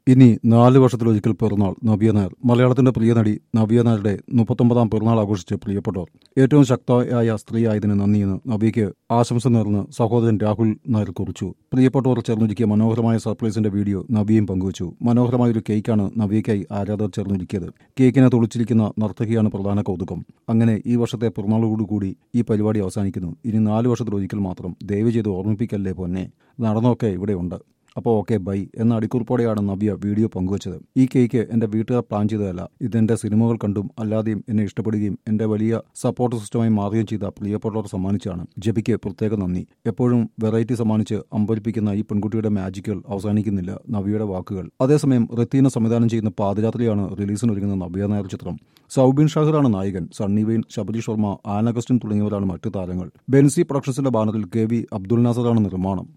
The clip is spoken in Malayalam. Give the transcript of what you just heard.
ഇനി നാല് വർഷത്തിലൊരിക്കൽ പിറന്നാൾ നവ്യ നായർ മലയാളത്തിന്റെ പ്രിയ നടി നവ്യ നായരുടെ മുപ്പത്തൊമ്പതാം പിറന്നാൾ ആഘോഷിച്ച് പ്രിയപ്പെട്ടവർ ഏറ്റവും ശക്തയായ സ്ത്രീ ആയതിന് നന്ദിയെന്ന് നവ്യയ്ക്ക് ആശംസ നേർന്ന് സഹോദരൻ രാഹുൽ നായർ കുറിച്ചു പ്രിയപ്പെട്ടവർ ചേർന്നൊരുക്കിയ മനോഹരമായ സർപ്രൈസിന്റെ വീഡിയോ നവ്യയും പങ്കുവച്ചു മനോഹരമായ ഒരു കേക്കാണ് നവ്യയ്ക്കായി ആരാധകർ ചേർന്നൊരുക്കിയത് കേക്കിനെ തുളിച്ചിരിക്കുന്ന നർത്തകിയാണ് പ്രധാന കൗതുകം അങ്ങനെ ഈ വർഷത്തെ പിറന്നാളോടുകൂടി ഈ പരിപാടി അവസാനിക്കുന്നു ഇനി നാല് വർഷത്തിലൊരിക്കൽ മാത്രം ദയവ് ചെയ്ത് ഓർമ്മിപ്പിക്കല്ലേ പൊന്നെ നടന്നൊക്കെ ഇവിടെയുണ്ട് അപ്പോൾ ഓക്കെ ബൈ എന്ന അടിക്കുറിപ്പോടെയാണ് നവ്യ വീഡിയോ പങ്കുവച്ചത് ഈ കേക്ക് എന്റെ വീട്ടുകാർ പ്ലാൻ ചെയ്തതല്ല ഇതെന്റെ സിനിമകൾ കണ്ടും അല്ലാതെയും എന്നെ ഇഷ്ടപ്പെടുകയും എന്റെ വലിയ സപ്പോർട്ട് സിസ്റ്റമായി മാറുകയും ചെയ്ത പ്രിയപ്പെട്ടവർ സമ്മാനിച്ചാണ് ജപിക്ക് പ്രത്യേക നന്ദി എപ്പോഴും വെറൈറ്റി സമ്മാനിച്ച് അമ്പരിപ്പിക്കുന്ന ഈ പെൺകുട്ടിയുടെ മാജിക്കുകൾ അവസാനിക്കുന്നില്ല നവ്യയുടെ വാക്കുകൾ അതേസമയം റത്തീന സംവിധാനം ചെയ്യുന്ന പാതിരാത്രിയാണ് റിലീസിനൊരുങ്ങുന്ന നവ്യ നായർ ചിത്രം സൗബിൻ ഷാഹിറാണ് നായകൻ സണ്ണി വെയിൻ ശബരി ശർമ്മ ആനഗസ്റ്റിൻ തുടങ്ങിയവരാണ് മറ്റു താരങ്ങൾ ബെൻസി പ്രൊഡക്ഷൻസിന്റെ ബാനറിൽ കെ വി അബ്ദുൽ നാസറാണ് നിർമ്മാണം